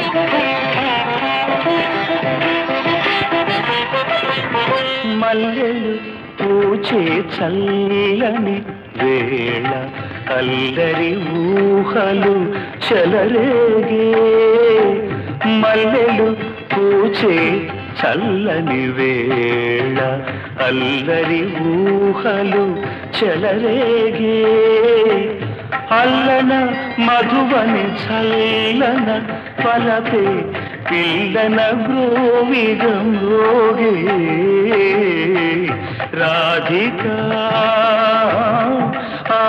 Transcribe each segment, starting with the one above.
మల్లెలు పూచే చల్లని వేళ అల్లరి ఊహలు చెలరేగే మల్లెలు పూచే చల్లని వేళ అల్లరి ఊహలు చెలరేగే అల్లన మధువని చల్లన పలపే పిల్లన గ్రోవిగం రోగే రాధికా ఆ,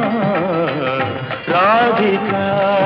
రాధికా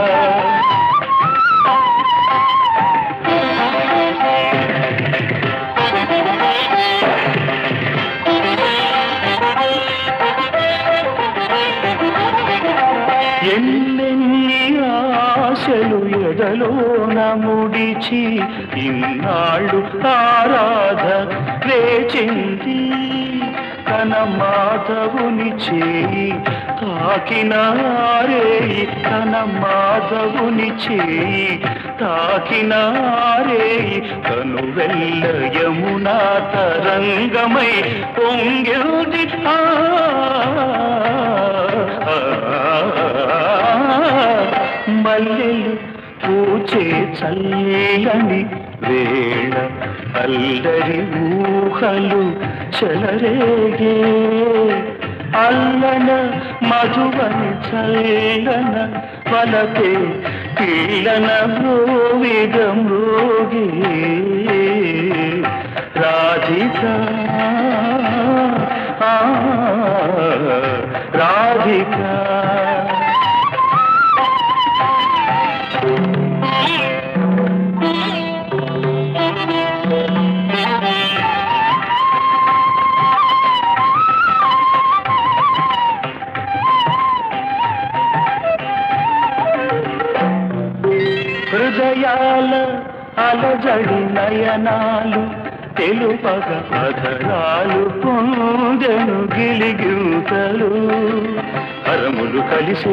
ఎన్నెన్ని ఆశలు ఎదలోన ముడిచి ఇన్నాళ్ళు ఆరాధ వేచింది తన మాధవుని చేయి తాకినారే తన మాధవుని చేయి తాకినారే తను వెళ్ళ యమునా తరంగమై పొంగిల్ది ఆ మల్లెలు పూచే చల్లని వేళ అల్లరి ఊహలు చెలరేగే అల్లన మధువని చల్లన వలపే పిల్లన మృవిగం రోగే రాధికా ఆ, రాధికా హృదయాల అలజడి నయనాలు తెలుపగ అధరాలు పొందెను గిలిగింతలు హరములు కలిసే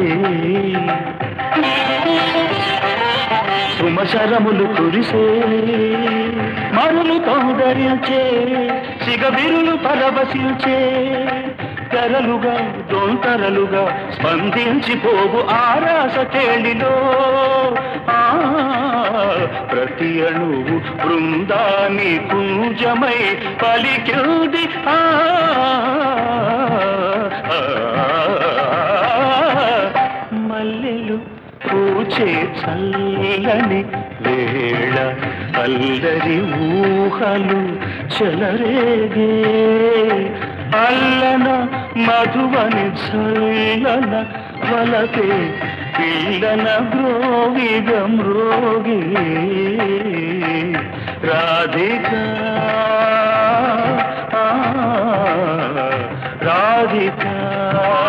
సుమశరములు కురిసే మరులు తౌదరించే సిగబిరులు పరవశించే తెరలుగా దొంతరలుగా స్పందించిపోవు ఆరాస తేలిలో ఆ ప్రతి అణువు బృందాని కుంజమై పలికింది ఆ మల్లెలు పూచే చల్లని వేళ అల్లరి ఊహలు చెలరేగే అల్లన మధువని చల్లన వలపే పిల్లన బ్రోవిగం రోగి రాధికా ఆ, రాధికా